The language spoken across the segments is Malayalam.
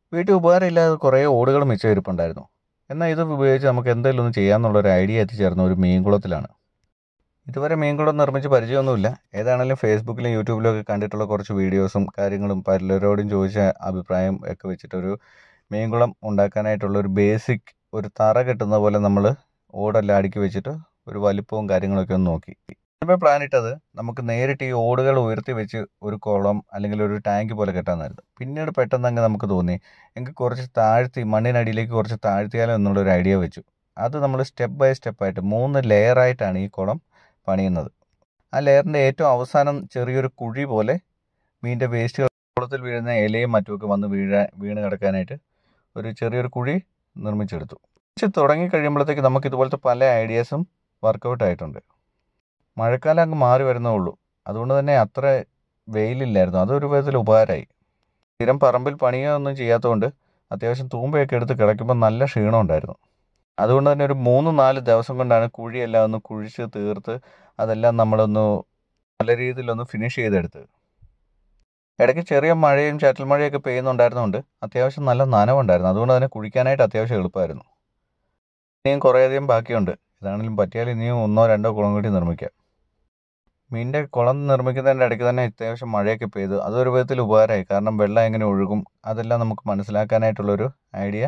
വീട്ടിൽ ഉപകാരമില്ലാതെ കുറേ ഓടുകൾ മിച്ചം ഇരിപ്പുണ്ടായിരുന്നു എന്നാൽ ഇത് ഉപയോഗിച്ച് നമുക്ക് എന്തെങ്കിലും ഒന്ന് ചെയ്യാമെന്നുള്ളൊരു ഐഡിയ എത്തിച്ചേർന്ന ഒരു മീൻകുളത്തിലാണ് ഇതുവരെ മീൻകുളം നിർമ്മിച്ച് പരിചയമൊന്നുമില്ല ഏതാണെങ്കിലും ഫേസ്ബുക്കിലും യൂട്യൂബിലും ഒക്കെ കണ്ടിട്ടുള്ള കുറച്ച് വീഡിയോസും കാര്യങ്ങളും പലരോടും ചോദിച്ച അഭിപ്രായം ഒക്കെ വെച്ചിട്ടൊരു മീൻകുളം ഉണ്ടാക്കാനായിട്ടുള്ള ഒരു ബേസിക് ഒരു തറ കെട്ടുന്ന പോലെ നമ്മൾ ഓടെല്ലാം അടുക്കി വെച്ചിട്ട് ഒരു വലിപ്പവും കാര്യങ്ങളൊക്കെ ഒന്ന് നോക്കി ഇപ്പോൾ പ്ലാൻ ഇട്ടത് നമുക്ക് നേരിട്ട് ഈ ഓടുകൾ ഉയർത്തി വെച്ച് ഒരു കുളം അല്ലെങ്കിൽ ഒരു ടാങ്ക് പോലെ കെട്ടാമെന്നായിരുന്നു പിന്നീട് പെട്ടെന്ന് അങ്ങ് നമുക്ക് തോന്നി എങ്കിൽ കുറച്ച് താഴ്ത്തി മണ്ണിനടിയിലേക്ക് കുറച്ച് താഴ്ത്തിയാലോ എന്നുള്ളൊരു ഐഡിയ വെച്ചു അത് നമ്മൾ സ്റ്റെപ്പ് ബൈ സ്റ്റെപ്പായിട്ട് മൂന്ന് ലെയറായിട്ടാണ് ഈ കുളം പണിയുന്നത് ആ ലെയറിൻ്റെ ഏറ്റവും അവസാനം ചെറിയൊരു കുഴി പോലെ മീനിൻ്റെ വേസ്റ്റുകൾ കുളത്തിൽ വീഴുന്ന ഇലയും മറ്റുമൊക്കെ വന്ന് വീഴാൻ വീണ് കിടക്കാനായിട്ട് ഒരു ചെറിയൊരു കുഴി നിർമ്മിച്ചെടുത്തു കുറച്ച് തുടങ്ങി കഴിയുമ്പോഴത്തേക്ക് നമുക്ക് ഇതുപോലത്തെ പല ഐഡിയാസും വർക്കൗട്ട് ആയിട്ടുണ്ട് മഴക്കാലം അങ്ങ് മാറി വരുന്നേ ഉള്ളൂ അതുകൊണ്ട് തന്നെ അത്ര വെയിലില്ലായിരുന്നു അതൊരു വിധത്തിൽ ഉപകാരമായി സ്ഥിരം പറമ്പിൽ പണിയൊന്നും ചെയ്യാത്തതുകൊണ്ട് അത്യാവശ്യം തൂമ്പയൊക്കെ എടുത്ത് കിടക്കുമ്പോൾ നല്ല ക്ഷീണം ഉണ്ടായിരുന്നു അതുകൊണ്ട് തന്നെ ഒരു മൂന്ന് നാല് ദിവസം കൊണ്ടാണ് കുഴിയെല്ലാം ഒന്ന് കുഴിച്ച് തീർത്ത് അതെല്ലാം നമ്മളൊന്ന് നല്ല രീതിയിലൊന്ന് ഫിനിഷ് ചെയ്തെടുത്തത് ഇടയ്ക്ക് ചെറിയ മഴയും ചാറ്റൽ മഴയൊക്കെ പെയ്യുന്നുണ്ടായിരുന്നുകൊണ്ട് അത്യാവശ്യം നല്ല നനവുണ്ടായിരുന്നു അതുകൊണ്ട് തന്നെ കുഴിക്കാനായിട്ട് അത്യാവശ്യം എളുപ്പമായിരുന്നു ഇനിയും കുറേയധികം ബാക്കിയുണ്ട് ഇതാണെങ്കിലും പറ്റിയാൽ ഇനിയും ഒന്നോ രണ്ടോ കുളം കൂടി നിർമ്മിക്കാം മീനിൻ്റെ കുളം നിർമ്മിക്കുന്നതിൻ്റെ ഇടയ്ക്ക് തന്നെ അത്യാവശ്യം മഴയൊക്കെ പെയ്തു അതൊരു വിധത്തിൽ ഉപകാരമായി കാരണം വെള്ളം എങ്ങനെ ഒഴുകും അതെല്ലാം നമുക്ക് മനസ്സിലാക്കാനായിട്ടുള്ളൊരു ഐഡിയ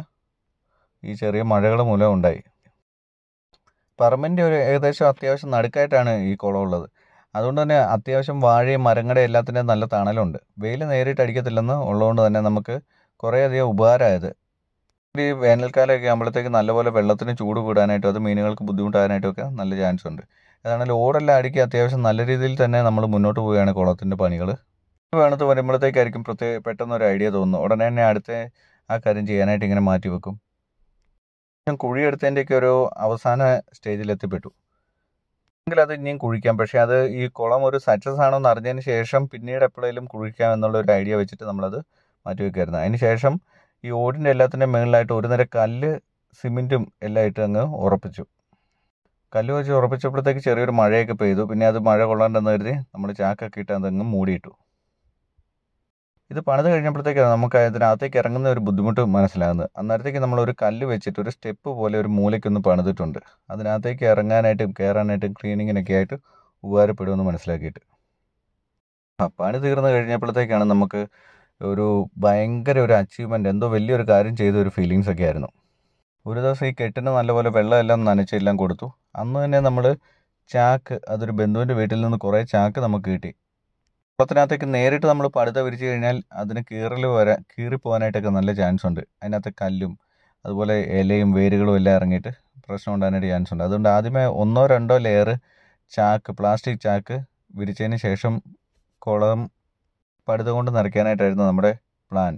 ഈ ചെറിയ മഴകൾ മൂലം ഉണ്ടായി പറമ്പിൻ്റെ ഒരു ഏകദേശം അത്യാവശ്യം നടുക്കായിട്ടാണ് ഈ കുളം ഉള്ളത് അതുകൊണ്ട് തന്നെ അത്യാവശ്യം വാഴയും മരങ്ങളുടെ എല്ലാത്തിൻ്റെയും നല്ല തണലുണ്ട് വെയിൽ നേരിട്ട് അടിക്കത്തില്ലെന്ന് ഉള്ളതുകൊണ്ട് തന്നെ നമുക്ക് കുറേയധികം ഉപകാരമായത് ഈ വേനൽക്കാലമൊക്കെ ആകുമ്പോഴത്തേക്ക് നല്ലപോലെ വെള്ളത്തിന് ചൂട് കൂടാനായിട്ടും അത് മീനുകൾക്ക് ബുദ്ധിമുട്ടാകാനായിട്ടും ഒക്കെ നല്ല ചാൻസ് ഉണ്ട് അതാണെങ്കിൽ ഓടെല്ലാം അടുക്കി അത്യാവശ്യം നല്ല രീതിയിൽ തന്നെ നമ്മൾ മുന്നോട്ട് പോവുകയാണ് കുളത്തിൻ്റെ പണികൾ വേണത്ത് വരുമ്പോഴത്തേക്കായിരിക്കും പ്രത്യേക പെട്ടെന്ന് ഒരു ഐഡിയ തോന്നുന്നു ഉടനെ തന്നെ അടുത്ത ആ കാര്യം ചെയ്യാനായിട്ട് ഇങ്ങനെ മാറ്റി വെക്കും ഞാൻ കുഴിയെടുത്തതിൻ്റെയൊക്കെ ഒരു അവസാന സ്റ്റേജിൽ എത്തിപ്പെട്ടു എങ്കിൽ അത് ഇനിയും കുഴിക്കാം പക്ഷേ അത് ഈ കുളം ഒരു സക്സസ് ആണോ എന്ന് അറിഞ്ഞതിന് ശേഷം പിന്നീട് എപ്പോഴേലും കുഴിക്കാം എന്നുള്ള ഒരു ഐഡിയ വെച്ചിട്ട് നമ്മളത് മാറ്റി വെക്കുമായിരുന്നു അതിന് ശേഷം ഈ ഓടിൻ്റെ എല്ലാത്തിൻ്റെ മുകളിലായിട്ട് ഒരു നിര കല്ല് സിമെൻറ്റും എല്ലാം ഇട്ട് അങ്ങ് ഉറപ്പിച്ചു കല്ല് വെച്ച് ഉറപ്പിച്ചപ്പോഴത്തേക്ക് ചെറിയൊരു മഴയൊക്കെ പെയ്തു പിന്നെ അത് മഴ കൊള്ളാണ്ടെന്ന് കരുതി നമ്മൾ ചാക്കൊക്കെ ഇട്ട് അതങ്ങ് മൂടിയിട്ടു ഇത് പണിത് കഴിഞ്ഞപ്പോഴത്തേക്കാണ് നമുക്ക് അതിനകത്തേക്ക് ഇറങ്ങുന്ന ഒരു ബുദ്ധിമുട്ട് മനസ്സിലാകുന്നത് അന്നേരത്തേക്ക് നമ്മൾ ഒരു കല്ല് വെച്ചിട്ട് ഒരു സ്റ്റെപ്പ് പോലെ ഒരു മൂലയ്ക്കൊന്ന് പണിതിട്ടുണ്ട് അതിനകത്തേക്ക് ഇറങ്ങാനായിട്ടും കയറാനായിട്ടും ക്ലീനിങ്ങിനൊക്കെ ആയിട്ട് ഉപകാരപ്പെടുമെന്ന് മനസ്സിലാക്കിയിട്ട് ആ പണി തീർന്നു കഴിഞ്ഞപ്പോഴത്തേക്കാണ് നമുക്ക് ഒരു ഭയങ്കര ഒരു അച്ചീവ്മെൻ്റ് എന്തോ വലിയൊരു കാര്യം ചെയ്ത ഒരു ഫീലിങ്സ് ഒക്കെ ആയിരുന്നു ഒരു ദിവസം ഈ കെട്ടിന് നല്ലപോലെ വെള്ളമെല്ലാം നനച്ചെല്ലാം കൊടുത്തു അന്ന് തന്നെ നമ്മൾ ചാക്ക് അതൊരു ബന്ധുവിൻ്റെ വീട്ടിൽ നിന്ന് കുറേ ചാക്ക് നമുക്ക് കിട്ടി കുളത്തിനകത്തേക്ക് നേരിട്ട് നമ്മൾ പടുത വിരിച്ചു കഴിഞ്ഞാൽ അതിന് കീറൽ വരാൻ കീറിപ്പോകാനായിട്ടൊക്കെ നല്ല ചാൻസ് ഉണ്ട് അതിനകത്ത് കല്ലും അതുപോലെ ഇലയും വേരുകളും എല്ലാം ഇറങ്ങിയിട്ട് പ്രശ്നം ഉണ്ടാകാനായിട്ട് ചാൻസ് ഉണ്ട് അതുകൊണ്ട് ആദ്യമേ ഒന്നോ രണ്ടോ ലെയർ ചാക്ക് പ്ലാസ്റ്റിക് ചാക്ക് വിരിച്ചതിന് ശേഷം കുളം പടുത കൊണ്ട് നിറയ്ക്കാനായിട്ടായിരുന്നു നമ്മുടെ പ്ലാൻ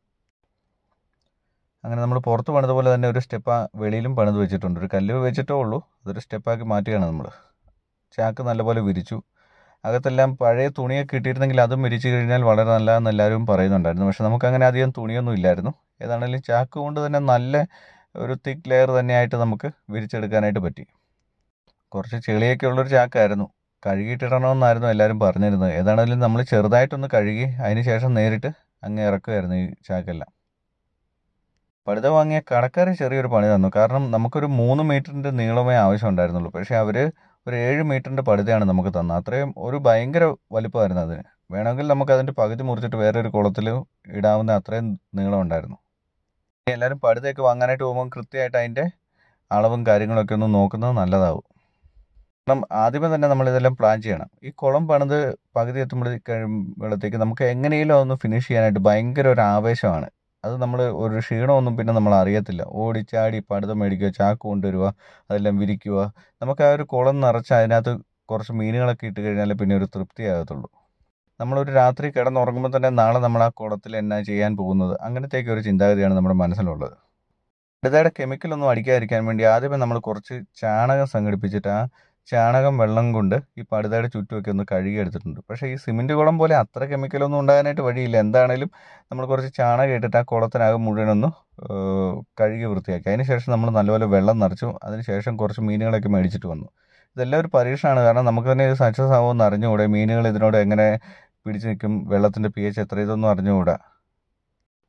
അങ്ങനെ നമ്മൾ പുറത്ത് പണിത പോലെ തന്നെ ഒരു സ്റ്റെപ്പ് വെളിയിലും പണിത് വെച്ചിട്ടുണ്ട് ഒരു കല്ല് വെച്ചിട്ടേ ഉള്ളൂ അതൊരു സ്റ്റെപ്പാക്കി മാറ്റുകയാണ് നമ്മൾ ചാക്ക് നല്ലപോലെ വിരിച്ചു അകത്തെല്ലാം പഴയ തുണിയൊക്കെ ഇട്ടിരുന്നെങ്കിൽ അതും വിരിച്ചു കഴിഞ്ഞാൽ വളരെ നല്ലതെന്ന് എല്ലാവരും പറയുന്നുണ്ടായിരുന്നു പക്ഷെ നമുക്കങ്ങനെ അധികം തുണിയൊന്നും ഇല്ലായിരുന്നു ഏതാണെങ്കിലും ചാക്ക് കൊണ്ട് തന്നെ നല്ല ഒരു തിക്ക് ലെയർ തന്നെയായിട്ട് നമുക്ക് വിരിച്ചെടുക്കാനായിട്ട് പറ്റി കുറച്ച് ചെളിയൊക്കെ ഉള്ളൊരു ചാക്കായിരുന്നു കഴുകിയിട്ടിടണമെന്നായിരുന്നു എല്ലാവരും പറഞ്ഞിരുന്നത് ഏതാണെങ്കിലും നമ്മൾ ചെറുതായിട്ടൊന്ന് കഴുകി അതിന് ശേഷം നേരിട്ട് അങ്ങ് ഇറക്കുമായിരുന്നു ഈ ചാക്കെല്ലാം പടുത വാങ്ങിയ കടക്കാർ ചെറിയൊരു പണി തന്നു കാരണം നമുക്കൊരു മൂന്ന് മീറ്ററിൻ്റെ നീളമേ ആവശ്യമുണ്ടായിരുന്നുള്ളൂ പക്ഷേ അവർ ഒരു ഏഴ് മീറ്ററിൻ്റെ പടുതയാണ് നമുക്ക് തന്നത് അത്രയും ഒരു ഭയങ്കര വലിപ്പമായിരുന്നു അതിന് വേണമെങ്കിൽ നമുക്ക് അതിൻ്റെ പകുതി മുറിച്ചിട്ട് വേറെ ഒരു കുളത്തിൽ ഇടാവുന്ന അത്രയും നീളം ഉണ്ടായിരുന്നു എല്ലാവരും പടുതയൊക്കെ വാങ്ങാനായിട്ട് പോകുമ്പോൾ കൃത്യമായിട്ട് അതിൻ്റെ അളവും കാര്യങ്ങളൊക്കെ ഒന്ന് നോക്കുന്നത് നല്ലതാവും കാരണം ആദ്യമേ തന്നെ നമ്മൾ ഇതെല്ലാം പ്ലാൻ ചെയ്യണം ഈ കുളം പണിത് പകുതി എത്തുമ്പോഴത്തേക്ക് നമുക്ക് എങ്ങനെയെങ്കിലും ഒന്ന് ഫിനിഷ് ചെയ്യാനായിട്ട് ഭയങ്കര ഒരു ആവേശമാണ് അത് നമ്മൾ ഒരു ക്ഷീണമൊന്നും പിന്നെ നമ്മൾ അറിയത്തില്ല ഓടിച്ചാടി പടുത മേടിക്കുക ചാക്ക് കൊണ്ടുവരിക അതെല്ലാം വിരിക്കുക നമുക്ക് ആ ഒരു കുളം നിറച്ച് അതിനകത്ത് കുറച്ച് മീനുകളൊക്കെ ഇട്ട് കഴിഞ്ഞാൽ പിന്നെ ഒരു തൃപ്തിയാകത്തുള്ളൂ നമ്മളൊരു രാത്രി കിടന്നുറങ്ങുമ്പോൾ തന്നെ നാളെ നമ്മൾ ആ കുളത്തിൽ എന്നാ ചെയ്യാൻ പോകുന്നത് അങ്ങനത്തെയൊക്കെ ഒരു ചിന്താഗതിയാണ് നമ്മുടെ മനസ്സിലുള്ളത് പടുതയുടെ കെമിക്കലൊന്നും അടിക്കാതിരിക്കാൻ വേണ്ടി ആദ്യമേ നമ്മൾ കുറച്ച് ചാണകം സംഘടിപ്പിച്ചിട്ട് ആ ചാണകം വെള്ളം കൊണ്ട് ഈ പടുതയുടെ ചുറ്റുമൊക്കെ ഒന്ന് കഴുകിയെടുത്തിട്ടുണ്ട് പക്ഷേ ഈ സിമെൻറ്റ് കുളം പോലെ അത്ര കെമിക്കലൊന്നും ഉണ്ടാകാനായിട്ട് വഴിയില്ല എന്താണേലും നമ്മൾ കുറച്ച് ചാണകം ഇട്ടിട്ട് ആ കുളത്തിനകം മുഴുവനൊന്ന് കഴുകി വൃത്തിയാക്കി അതിന് ശേഷം നമ്മൾ നല്ലപോലെ വെള്ളം നിറച്ചു അതിന് ശേഷം കുറച്ച് മീനുകളൊക്കെ മേടിച്ചിട്ട് വന്നു ഇതെല്ലാം ഒരു പരീക്ഷണമാണ് കാരണം നമുക്ക് തന്നെ ഇത് സക്സസ് ആവുമെന്ന് അറിഞ്ഞുകൂടെ മീനുകൾ ഇതിനോട് എങ്ങനെ പിടിച്ചു നിൽക്കും വെള്ളത്തിൻ്റെ പി എച്ച് എത്ര ഇതൊന്നും അറിഞ്ഞുകൂടാ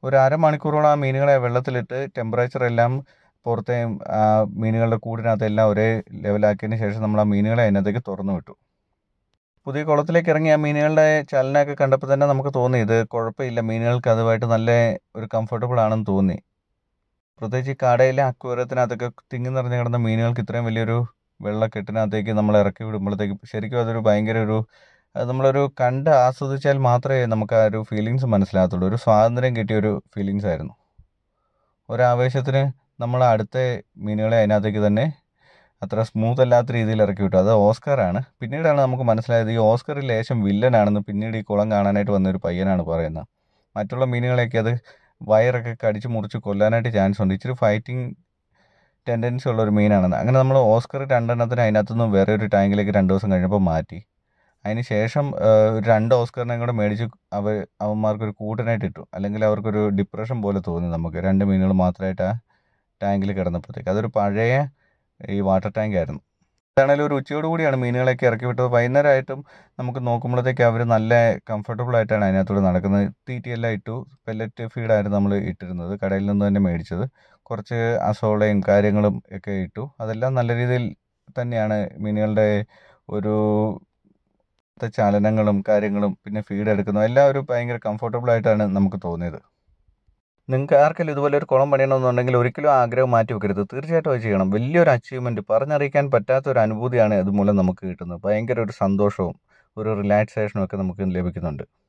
ഒരു അരമണിക്കൂറോളം ആ മീനുകളെ വെള്ളത്തിലിട്ട് ടെമ്പറേച്ചർ എല്ലാം പുറത്തെ ആ മീനുകളുടെ കൂടിനകത്ത് എല്ലാം ഒരേ ലെവലാക്കിയതിന് ശേഷം നമ്മൾ ആ മീനുകളെ അതിനകത്തേക്ക് തുറന്നു വിട്ടു പുതിയ കുളത്തിലേക്ക് ഇറങ്ങി ആ മീനുകളുടെ ചലനമൊക്കെ കണ്ടപ്പോൾ തന്നെ നമുക്ക് തോന്നി ഇത് കുഴപ്പമില്ല മീനുകൾക്ക് അതുമായിട്ട് നല്ല ഒരു കംഫർട്ടബിൾ ആണെന്ന് തോന്നി പ്രത്യേകിച്ച് ഈ കടയിലെ അക്വേറിയത്തിനകത്തൊക്കെ തിങ്ങി നിറഞ്ഞ് കിടന്ന മീനുകൾക്ക് ഇത്രയും വലിയൊരു വെള്ളക്കെട്ടിനകത്തേക്ക് നമ്മൾ ഇറക്കി വിടുമ്പോഴത്തേക്ക് ശരിക്കും അതൊരു ഭയങ്കര ഒരു അത് നമ്മളൊരു കണ്ട് ആസ്വദിച്ചാൽ മാത്രമേ നമുക്ക് ആ ഒരു ഫീലിങ്സ് മനസ്സിലാകത്തുള്ളൂ ഒരു സ്വാതന്ത്ര്യം കിട്ടിയ ഒരു ഫീലിങ്സ് ആയിരുന്നു ഒരാവേശത്തിന് നമ്മൾ അടുത്ത മീനുകളെ അതിനകത്തേക്ക് തന്നെ അത്ര സ്മൂത്ത് അല്ലാത്ത രീതിയിൽ ഇറക്കി വിട്ടു അത് ഓസ്കറാണ് പിന്നീടാണ് നമുക്ക് മനസ്സിലായത് ഈ ഓസ്കർ ലേശം വില്ലനാണെന്ന് പിന്നീട് ഈ കുളം കാണാനായിട്ട് വന്ന ഒരു പയ്യനാണ് പറയുന്നത് മറ്റുള്ള മീനുകളെയൊക്കെ അത് വയറൊക്കെ കടിച്ച് മുറിച്ച് കൊല്ലാനായിട്ട് ചാൻസ് ഉണ്ട് ഇച്ചിരി ഫൈറ്റിംഗ് ടെൻഡൻസി ഉള്ള ഒരു മീനാണെന്ന് അങ്ങനെ നമ്മൾ ഓസ്കർ രണ്ടെണ്ണത്തിന് അതിനകത്തുനിന്ന് വേറെ ഒരു ടാങ്കിലേക്ക് രണ്ട് ദിവസം കഴിഞ്ഞപ്പോൾ മാറ്റി അതിന് ശേഷം ഒരു രണ്ട് ഓസ്കറിനെയും കൂടെ മേടിച്ച് അവർ അവന്മാർക്കൊരു കൂട്ടനായിട്ട് ഇട്ടു അല്ലെങ്കിൽ അവർക്കൊരു ഡിപ്രഷൻ പോലെ തോന്നി നമുക്ക് രണ്ട് മീനുകൾ മാത്രമായിട്ട് ആ ടാങ്കിൽ കിടന്നപ്പോഴത്തേക്ക് അതൊരു പഴയ ഈ വാട്ടർ ടാങ്ക് ആയിരുന്നു അതാണെങ്കിലും ഒരു ഉച്ചയോട് കൂടിയാണ് മീനുകളെയൊക്കെ ഇറക്കി വിട്ടത് വൈകുന്നേരമായിട്ടും നമുക്ക് നോക്കുമ്പോഴത്തേക്ക് അവർ നല്ല കംഫർട്ടബിൾ ആയിട്ടാണ് അതിനകത്തൂടെ നടക്കുന്നത് തീറ്റിയെല്ലാം ഇട്ടു പെല്ലറ്റ് ഫീഡായിരുന്നു നമ്മൾ ഇട്ടിരുന്നത് കടയിൽ നിന്ന് തന്നെ മേടിച്ചത് കുറച്ച് അസോളയും കാര്യങ്ങളും ഒക്കെ ഇട്ടു അതെല്ലാം നല്ല രീതിയിൽ തന്നെയാണ് മീനുകളുടെ ഒരു ചലനങ്ങളും കാര്യങ്ങളും പിന്നെ ഫീഡ് എടുക്കുന്നതും എല്ലാം ഒരു ഭയങ്കര കംഫർട്ടബിൾ ആയിട്ടാണ് നമുക്ക് തോന്നിയത് നിങ്ങൾക്ക് ആർക്കെങ്കിലും ഇതുപോലെ ഒരു കുളം പണിയണമെന്നുണ്ടെങ്കിൽ ഒരിക്കലും ആഗ്രഹം മാറ്റി വെക്കരുത് തീർച്ചയായിട്ടും അത് ചെയ്യണം വലിയൊരു അച്ചീവ്മെൻറ്റ് പറഞ്ഞറിയിക്കാൻ പറ്റാത്ത ഒരു അനുഭൂതിയാണ് ഇതുമൂലം നമുക്ക് കിട്ടുന്നത് ഭയങ്കര ഒരു സന്തോഷവും ഒരു റിലാക്സേഷനും ഒക്കെ നമുക്ക് ലഭിക്കുന്നുണ്ട്